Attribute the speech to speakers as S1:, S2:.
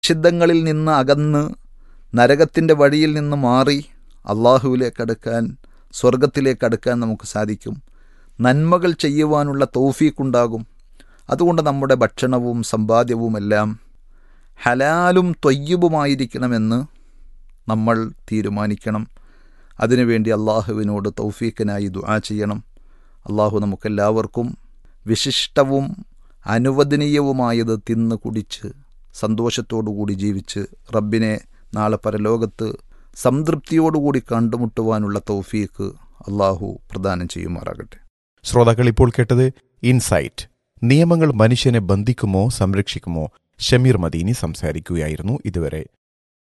S1: നിഷിദ്ധങ്ങളിൽ നിന്ന് അകന്ന് നരകത്തിൻ്റെ വഴിയിൽ നിന്ന് മാറി അള്ളാഹുവിലേക്ക് അടുക്കാൻ സ്വർഗത്തിലേക്ക് അടുക്കാൻ നമുക്ക് സാധിക്കും നന്മകൾ ചെയ്യുവാനുള്ള തൗഫീക്കുണ്ടാകും അതുകൊണ്ട് നമ്മുടെ ഭക്ഷണവും സമ്പാദ്യവുമെല്ലാം ഹലാലും തൊയ്യബുമായിരിക്കണമെന്ന് നമ്മൾ തീരുമാനിക്കണം അതിനുവേണ്ടി അള്ളാഹുവിനോട് തൗഫീക്കിനായി ദുആ ചെയ്യണം അള്ളാഹു നമുക്കെല്ലാവർക്കും വിശിഷ്ടവും അനുവദനീയവുമായത് തിന്ന് കുടിച്ച് സന്തോഷത്തോടുകൂടി ജീവിച്ച് റബ്ബിനെ നാളെ പരലോകത്ത് സംതൃപ്തിയോടുകൂടി കണ്ടുമുട്ടുവാനുള്ള തൗഫീക്ക് അള്ളാഹു പ്രദാനം ചെയ്യുമാറാകട്ടെ
S2: ശ്രോതാക്കൾ ഇപ്പോൾ കേട്ടത് ഇൻസൈറ്റ് നിയമങ്ങൾ മനുഷ്യനെ ബന്ധിക്കുമോ സംരക്ഷിക്കുമോ ഷമീർ മദീനി സംസാരിക്കുകയായിരുന്നു ഇതുവരെ